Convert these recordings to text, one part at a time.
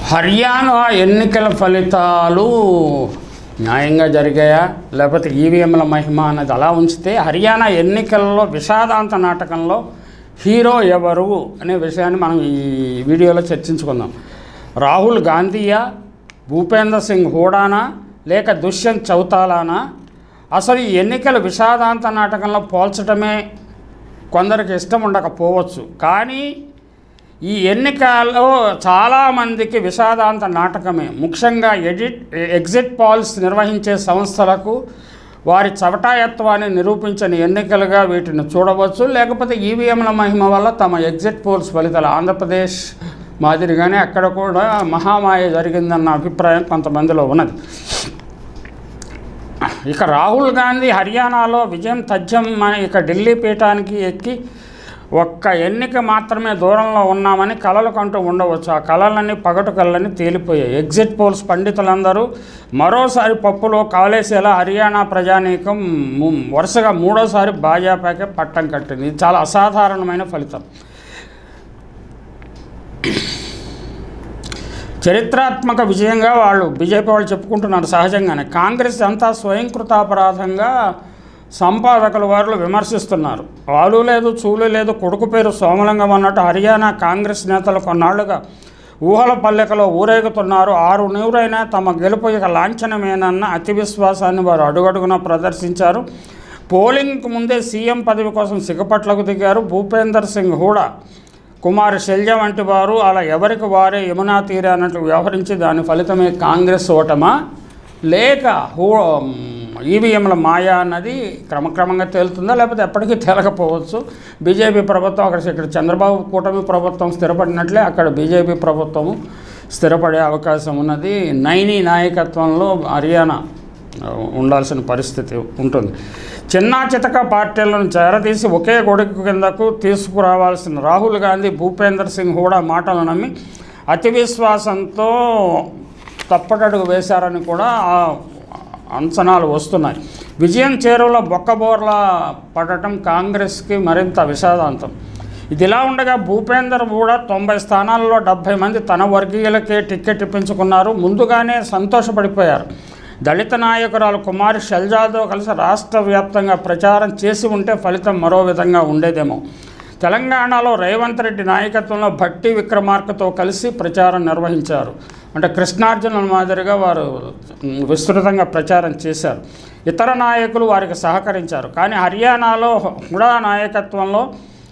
హర్యానా ఎన్నికల ఫలితాలు న్యాయంగా జరిగాయా లేకపోతే ఈవీఎంల మహిమ అన్నది అలా ఉంచితే హర్యానా ఎన్నికల్లో విషాదాంత నాటకంలో హీరో ఎవరు అనే విషయాన్ని మనం ఈ వీడియోలో చర్చించుకుందాం రాహుల్ గాంధీయా భూపేందర్ సింగ్ హూడానా లేక దుష్యంత్ చౌతాలానా అసలు ఈ ఎన్నికల విషాదాంత నాటకంలో పోల్చడమే కొందరికి ఇష్టం ఉండకపోవచ్చు కానీ ఈ ఎన్నికల్లో చాలామందికి విషాదాంత నాటకమే ముఖ్యంగా ఎడిట్ ఎగ్జిట్ పాల్స్ నిర్వహించే సంస్థలకు వారి చవటాయత్వాన్ని నిరూపించని ఎన్నికలుగా వీటిని చూడవచ్చు లేకపోతే ఈవీఎంల మహిమ వల్ల తమ ఎగ్జిట్ పోల్స్ ఫలితాలు ఆంధ్రప్రదేశ్ మాదిరిగానే అక్కడ కూడా మహామాయ జరిగిందన్న అభిప్రాయం కొంతమందిలో ఉన్నది ఇక రాహుల్ గాంధీ హర్యానాలో విజయం తథ్యం మన ఇక ఢిల్లీ పీఠానికి ఎక్కి ఒక్క ఎన్నిక మాత్రమే దూరంలో ఉన్నామని కలలు కంటూ ఉండవచ్చు ఆ కళలన్నీ పగటు కళ్ళని తేలిపోయాయి ఎగ్జిట్ పోల్స్ పండితులందరూ మరోసారి పప్పులో కాలేసేలా హర్యానా ప్రజానీకం ము- వరుసగా మూడోసారి భాజపాకే పట్టం కట్టింది ఇది చాలా అసాధారణమైన ఫలితం చరిత్రాత్మక విజయంగా వాళ్ళు బీజేపీ వాళ్ళు చెప్పుకుంటున్నారు సహజంగానే కాంగ్రెస్ అంతా స్వయంకృతాపరాధంగా సంపాదకుల వారు విమర్శిస్తున్నారు వాళ్ళు లేదు చూలు లేదు కొడుకు పేరు సోమలింగం అన్నట్టు హర్యానా కాంగ్రెస్ నేతలు కొన్నాళ్లుగా ఊహల పల్లెకలో ఊరేగుతున్నారు ఆరు నూరైనా తమ గెలుపు ఇక లాంఛనమేనన్న అతి విశ్వాసాన్ని వారు అడుగడుగునా ప్రదర్శించారు పోలింగ్కు ముందే సీఎం పదవి కోసం సిగపట్లకు దిగారు భూపేందర్ సింగ్ హూడా కుమార్ శల్య వంటి వారు అలా ఎవరికి వారే యమునా తీరే అన్నట్లు వ్యవహరించి దాని ఫలితమే కాంగ్రెస్ ఓటమా లేక హూ ఈవీఎంల మాయా అన్నది క్రమక్రమంగా తేలుతుందా లేకపోతే ఎప్పటికీ తేలకపోవచ్చు బీజేపీ ప్రభుత్వం అక్కడ ఇక్కడ చంద్రబాబు కూటమి ప్రభుత్వం స్థిరపడినట్లే అక్కడ బీజేపీ ప్రభుత్వము స్థిరపడే అవకాశం ఉన్నది నైని నాయకత్వంలో హర్యానా ఆ, ఉండాల్సిన పరిస్థితి ఉంటుంది చిన్న చితక పార్టీలను చేరదీసి ఒకే గొడుగు కిందకు తీసుకురావాల్సిన రాహుల్ గాంధీ భూపేందర్ సింగ్ హూడా మాటలు నమ్మి అతి విశ్వాసంతో తప్పటడుగు వేశారని కూడా ఆ అంచనాలు వస్తున్నాయి విజయం చేరువలో బొక్కబోర్ల పడటం కాంగ్రెస్కి మరింత విషాదాంతం ఇదిలా ఉండగా భూపేందర్ కూడా తొంభై స్థానాల్లో డెబ్భై మంది తన వర్గీయులకే టిక్కెట్ ఇప్పించుకున్నారు ముందుగానే సంతోషపడిపోయారు దళిత నాయకురాలు కుమారి షల్జాతో కలిసి రాష్ట్ర వ్యాప్తంగా ప్రచారం చేసి ఉంటే ఫలితం మరో విధంగా ఉండేదేమో తెలంగాణలో రేవంత్ రెడ్డి నాయకత్వంలో భట్టి విక్రమార్కతో కలిసి ప్రచారం నిర్వహించారు అంటే కృష్ణార్జున మాదిరిగా వారు మ్, విస్తృతంగా ప్రచారం చేశారు ఇతర నాయకులు వారికి సహకరించారు కానీ హర్యానాలో హుడా నాయకత్వంలో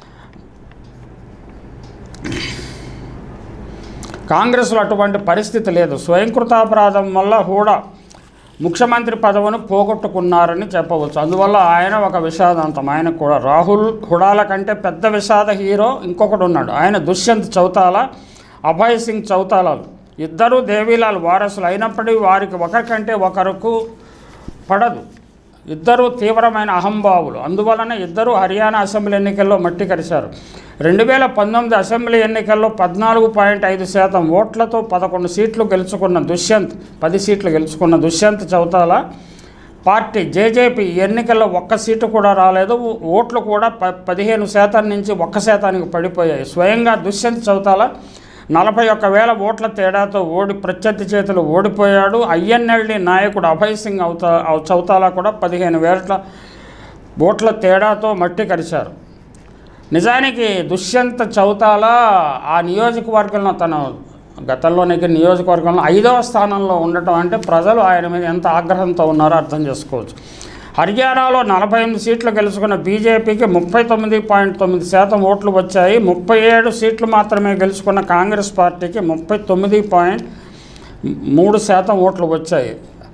కాంగ్రెస్లో అటువంటి పరిస్థితి లేదు స్వయంకృతాపరాధం వల్ల హూడా ముఖ్యమంత్రి పదవిని పోగొట్టుకున్నారని చెప్పవచ్చు అందువల్ల ఆయన ఒక విషాదాంతం ఆయన కూడా రాహుల్ హుడాల కంటే పెద్ద విషాద హీరో ఇంకొకడు ఉన్నాడు ఆయన దుష్యంత్ చౌతాల అభయ్ సింగ్ చౌతాలాలు ఇద్దరూ దేవీలాల్ వారసులు అయినప్పటికీ వారికి ఒకరికంటే ఒకరికి పడదు ఇద్దరు తీవ్రమైన అహంభావులు అందువలన ఇద్దరు హర్యానా అసెంబ్లీ ఎన్నికల్లో మట్టి కరిశారు రెండు వేల పంతొమ్మిది అసెంబ్లీ ఎన్నికల్లో పద్నాలుగు పాయింట్ ఐదు శాతం ఓట్లతో పదకొండు సీట్లు గెలుచుకున్న దుష్యంత్ పది సీట్లు గెలుచుకున్న దుష్యంత్ చౌతాల పార్టీ జేజేపీ ఈ ఎన్నికల్లో ఒక్క సీటు కూడా రాలేదు ఓట్లు కూడా ప పదిహేను శాతం నుంచి ఒక్క శాతానికి పడిపోయాయి స్వయంగా దుష్యంత్ చౌతాల నలభై ఒక్క వేల ఓట్ల తేడాతో ఓడి ప్రత్యర్థి చేతులు ఓడిపోయాడు ఐఎన్ఎల్డి నాయకుడు అభయ్ సింగ్ అవుతా చౌతాలా కూడా పదిహేను వేల ఓట్ల తేడాతో మట్టి కరిచారు నిజానికి దుష్యంత్ చౌతాల ఆ నియోజకవర్గంలో తన గతంలో నెగ్గిన నియోజకవర్గంలో ఐదవ స్థానంలో ఉండటం అంటే ప్రజలు ఆయన మీద ఎంత ఆగ్రహంతో ఉన్నారో అర్థం చేసుకోవచ్చు హర్యానాలో నలభై ఎనిమిది సీట్లు గెలుచుకున్న బీజేపీకి ముప్పై తొమ్మిది పాయింట్ తొమ్మిది శాతం ఓట్లు వచ్చాయి ముప్పై ఏడు సీట్లు మాత్రమే గెలుచుకున్న కాంగ్రెస్ పార్టీకి ముప్పై తొమ్మిది పాయింట్ మూడు శాతం ఓట్లు వచ్చాయి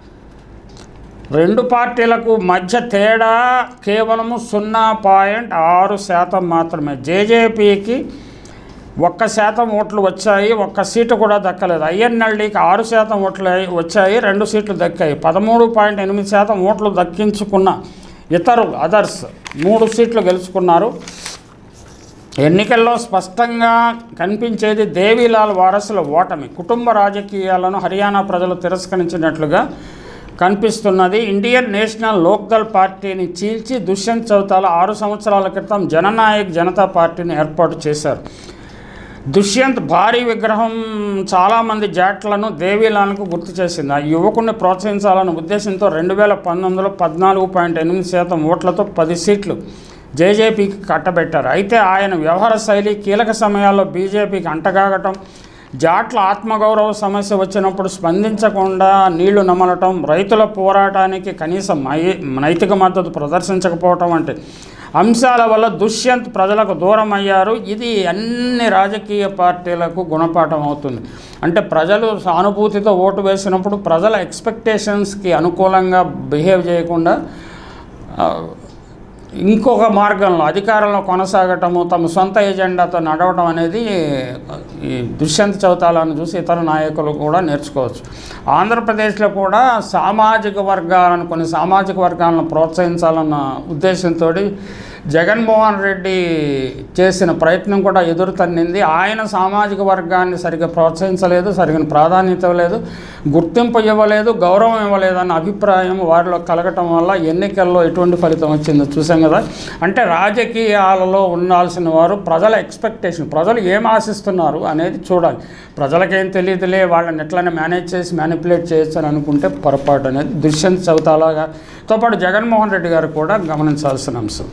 రెండు పార్టీలకు మధ్య తేడా కేవలము సున్నా పాయింట్ ఆరు శాతం మాత్రమే జేజేపీకి ఒక్క శాతం ఓట్లు వచ్చాయి ఒక్క సీటు కూడా దక్కలేదు ఐఎన్ఎల్డీకి ఆరు శాతం ఓట్లు అయి- వచ్చాయి రెండు సీట్లు దక్కాయి పదమూడు పాయింట్ ఎనిమిది శాతం ఓట్లు దక్కించుకున్న ఇతరులు అదర్స్ మూడు సీట్లు గెలుచుకున్నారు ఎన్నికల్లో స్పష్టంగా కనిపించేది దేవీలాల్ వారసుల ఓటమి కుటుంబ రాజకీయాలను హర్యానా ప్రజలు తిరస్కరించినట్లుగా కనిపిస్తున్నది ఇండియన్ నేషనల్ లోక్దల్ పార్టీని చీల్చి దుష్యంత్ చౌతాల ఆరు సంవత్సరాల క్రితం జననాయక్ జనతా పార్టీని ఏర్పాటు చేశారు దుష్యంత్ భారీ విగ్రహం చాలామంది జాట్లను దేవీలాలకు గుర్తు చేసింది ఆ యువకుడిని ప్రోత్సహించాలన్న ఉద్దేశంతో రెండు వేల పంతొమ్మిదిలో పద్నాలుగు పాయింట్ ఎనిమిది శాతం ఓట్లతో పది సీట్లు జేజేపీకి కట్టబెట్టారు అయితే ఆయన వ్యవహార శైలి కీలక సమయాల్లో బీజేపీకి అంటగాగటం జాట్ల ఆత్మగౌరవ సమస్య వచ్చినప్పుడు స్పందించకుండా నీళ్లు నమలటం రైతుల పోరాటానికి కనీసం మై- నైతిక మద్దతు ప్రదర్శించకపోవటం వంటి అంశాల వల్ల దుష్యంత్ ప్రజలకు దూరం అయ్యారు ఇది అన్ని రాజకీయ పార్టీలకు గుణపాఠం అవుతుంది అంటే ప్రజలు సానుభూతితో ఓటు వేసినప్పుడు ప్రజల ఎక్స్పెక్టేషన్స్కి అనుకూలంగా బిహేవ్ చేయకుండా ఆ, ఇంకొక మార్గంలో అధికారంలో కొనసాగటము తమ సొంత ఎజెండాతో నడవడం అనేది ఈ దుష్యంత్ చౌతాలను చూసి ఇతర నాయకులు కూడా నేర్చుకోవచ్చు ఆంధ్రప్రదేశ్లో కూడా సామాజిక వర్గాలను కొన్ని సామాజిక వర్గాలను ప్రోత్సహించాలన్న ఉద్దేశంతో జగన్మోహన్ రెడ్డి చేసిన ప్రయత్నం కూడా ఎదురు తన్నింది ఆయన సామాజిక వర్గాన్ని సరిగ్గా ప్రోత్సహించలేదు సరిగిన ప్రాధాన్యత ఇవ్వలేదు గుర్తింపు ఇవ్వలేదు గౌరవం ఇవ్వలేదు అన్న అభిప్రాయం వారిలో కలగటం వల్ల ఎన్నికల్లో ఎటువంటి ఫలితం వచ్చిందో చూసాం కదా అంటే రాజకీయాలలో ఉండాల్సిన వారు ప్రజల ఎక్స్పెక్టేషన్ ప్రజలు ఏం ఆశిస్తున్నారు అనేది చూడాలి ప్రజలకేం తెలియదులే వాళ్ళని ఎట్లనే మేనేజ్ చేసి మ్యానిపులేట్ చేయొచ్చు అని అనుకుంటే పొరపాటు అనేది దుష్యంత్ చౌతాలాగాతో పాటు జగన్మోహన్ రెడ్డి గారు కూడా గమనించాల్సిన అంశం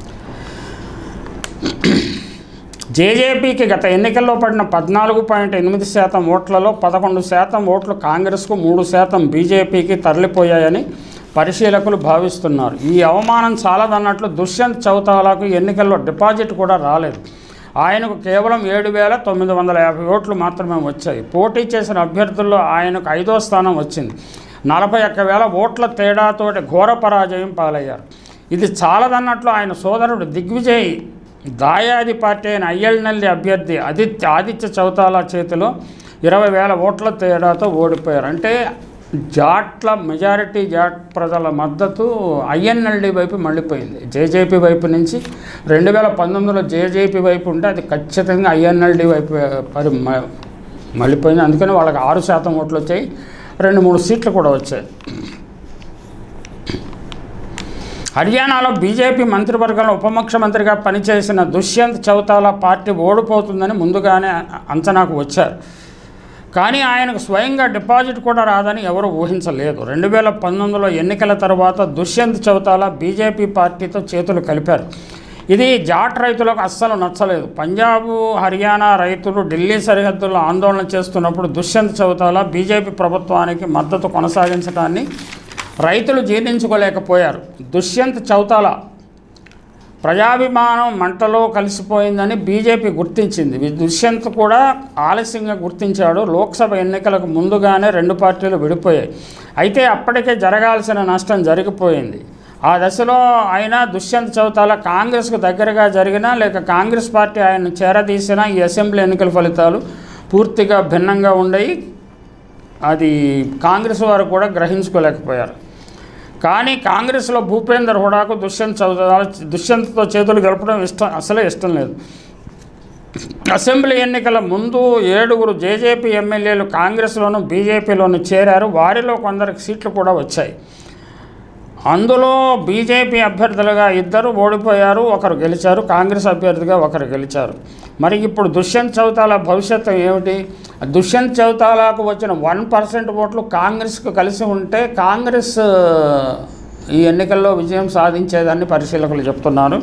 జేజేపీకి గత ఎన్నికల్లో పడిన పద్నాలుగు పాయింట్ ఎనిమిది శాతం ఓట్లలో పదకొండు శాతం ఓట్లు కాంగ్రెస్కు మూడు శాతం బీజేపీకి తరలిపోయాయని పరిశీలకులు భావిస్తున్నారు ఈ అవమానం చాలదన్నట్లు దుష్యంత్ చౌతాలాకు ఎన్నికల్లో డిపాజిట్ కూడా రాలేదు ఆయనకు కేవలం ఏడు వేల తొమ్మిది వందల యాభై ఓట్లు మాత్రమే వచ్చాయి పోటీ చేసిన అభ్యర్థుల్లో ఆయనకు ఐదో స్థానం వచ్చింది నలభై ఒక్క వేల ఓట్ల తేడాతోటి ఘోర పరాజయం పాలయ్యారు ఇది చాలదన్నట్లు ఆయన సోదరుడు దిగ్విజయ్ దాయాది పార్టీ అయిన అయ్యల్నల్లి అభ్యర్థి ఆదిత్య ఆదిత్య చౌతాల చేతిలో ఇరవై వేల ఓట్ల తేడాతో ఓడిపోయారు అంటే జాట్ల మెజారిటీ జాట్ ప్రజల మద్దతు ఐఎన్ఎల్డి వైపు మళ్ళీపోయింది జేజేపీ వైపు నుంచి రెండు వేల పంతొమ్మిదిలో జేజేపీ వైపు ఉంటే అది ఖచ్చితంగా ఐఎన్ఎల్డి వైపు పరి మ- మళ్ళీపోయింది అందుకని వాళ్ళకి ఆరు శాతం ఓట్లు వచ్చాయి రెండు మూడు సీట్లు కూడా వచ్చాయి హర్యానాలో బీజేపీ మంత్రివర్గంలో ఉప ముఖ్యమంత్రిగా పనిచేసిన దుష్యంత్ చౌతాలా పార్టీ ఓడిపోతుందని ముందుగానే అంచనాకు వచ్చారు కానీ ఆయనకు స్వయంగా డిపాజిట్ కూడా రాదని ఎవరు ఊహించలేదు రెండు వేల పంతొమ్మిదిలో ఎన్నికల తర్వాత దుష్యంత్ చౌతాలా బీజేపీ పార్టీతో చేతులు కలిపారు ఇది జాట్ రైతులకు అస్సలు నచ్చలేదు పంజాబ్ హర్యానా రైతులు ఢిల్లీ సరిహద్దుల్లో ఆందోళన చేస్తున్నప్పుడు దుష్యంత్ చౌతాలా బీజేపీ ప్రభుత్వానికి మద్దతు కొనసాగించడాన్ని రైతులు జీర్ణించుకోలేకపోయారు దుష్యంత్ చౌతాలా ప్రజాభిమానం మంటలో కలిసిపోయిందని బీజేపీ గుర్తించింది వి- దుష్యంత్ కూడా ఆలస్యంగా గుర్తించాడు లోక్సభ ఎన్నికలకు ముందుగానే రెండు పార్టీలు విడిపోయాయి అయితే అప్పటికే జరగాల్సిన నష్టం జరిగిపోయింది ఆ దశలో అయినా దుష్యంత్ చౌతాల కాంగ్రెస్కు దగ్గరగా జరిగినా లేక కాంగ్రెస్ పార్టీ ఆయన్ను చేరదీసినా ఈ అసెంబ్లీ ఎన్నికల ఫలితాలు పూర్తిగా భిన్నంగా ఉండయి అది కాంగ్రెస్ వారు కూడా గ్రహించుకోలేకపోయారు కానీ కాంగ్రెస్లో భూపేందర్ హుడాకు దుష్యంత్ చౌదరి దుష్యంత్తో చేతులు గడపడం ఇష్టం అసలే ఇష్టం లేదు అసెంబ్లీ ఎన్నికల ముందు ఏడుగురు జేజేపీ ఎమ్మెల్యేలు కాంగ్రెస్లోను బీజేపీలోను చేరారు వారిలో కొందరికి సీట్లు కూడా వచ్చాయి అందులో బీజేపీ అభ్యర్థులుగా ఇద్దరు ఓడిపోయారు ఒకరు గెలిచారు కాంగ్రెస్ అభ్యర్థిగా ఒకరు గెలిచారు మరి ఇప్పుడు దుష్యంత్ చౌతాల భవిష్యత్తు ఏమిటి దుష్యంత్ చౌతాలాకు వచ్చిన వన్ పర్సెంట్ ఓట్లు కాంగ్రెస్కు కలిసి ఉంటే కాంగ్రెస్ ఈ ఎన్నికల్లో విజయం సాధించేదాన్ని పరిశీలకులు చెప్తున్నారు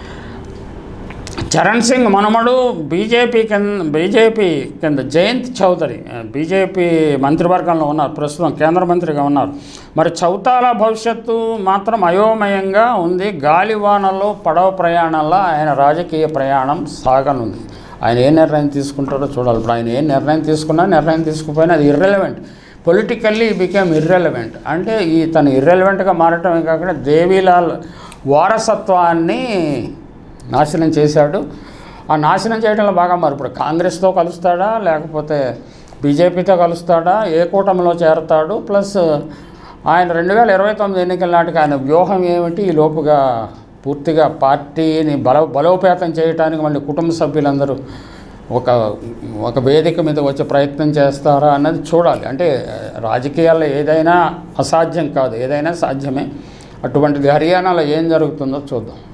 చరణ్ సింగ్ మనమడు బీజేపీ కింద బీజేపీ కింద జయంత్ చౌదరి బీజేపీ మంత్రివర్గంలో ఉన్నారు ప్రస్తుతం కేంద్ర మంత్రిగా ఉన్నారు మరి చౌతాల భవిష్యత్తు మాత్రం అయోమయంగా ఉంది గాలివానలో పడవ ప్రయాణంలో ఆయన రాజకీయ ప్రయాణం సాగనుంది ఆయన ఏ నిర్ణయం తీసుకుంటారో చూడాలి ఇప్పుడు ఆయన ఏ నిర్ణయం తీసుకున్నా నిర్ణయం తీసుకుపోయినా అది ఇర్రెలవెంట్ పొలిటికల్లీ బికేమ్ ఇర్రెలవెంట్ అంటే ఈ తను ఇర్రెలవెంట్గా మారటమే కాకుండా దేవీలాల్ వారసత్వాన్ని నాశనం చేశాడు ఆ నాశనం చేయడంలో బాగా మరి ఇప్పుడు కాంగ్రెస్తో కలుస్తాడా లేకపోతే బీజేపీతో కలుస్తాడా ఏ కూటమిలో చేరతాడు ప్లస్ ఆయన రెండు వేల ఇరవై తొమ్మిది ఎన్నికల నాటికి ఆయన వ్యూహం ఏమిటి ఈ లోపుగా పూర్తిగా పార్టీని బల బలోపేతం చేయడానికి మళ్ళీ కుటుంబ సభ్యులందరూ ఒక ఒక వేదిక మీద వచ్చే ప్రయత్నం చేస్తారా అన్నది చూడాలి అంటే రాజకీయాల్లో ఏదైనా అసాధ్యం కాదు ఏదైనా సాధ్యమే అటువంటిది హర్యానాలో ఏం జరుగుతుందో చూద్దాం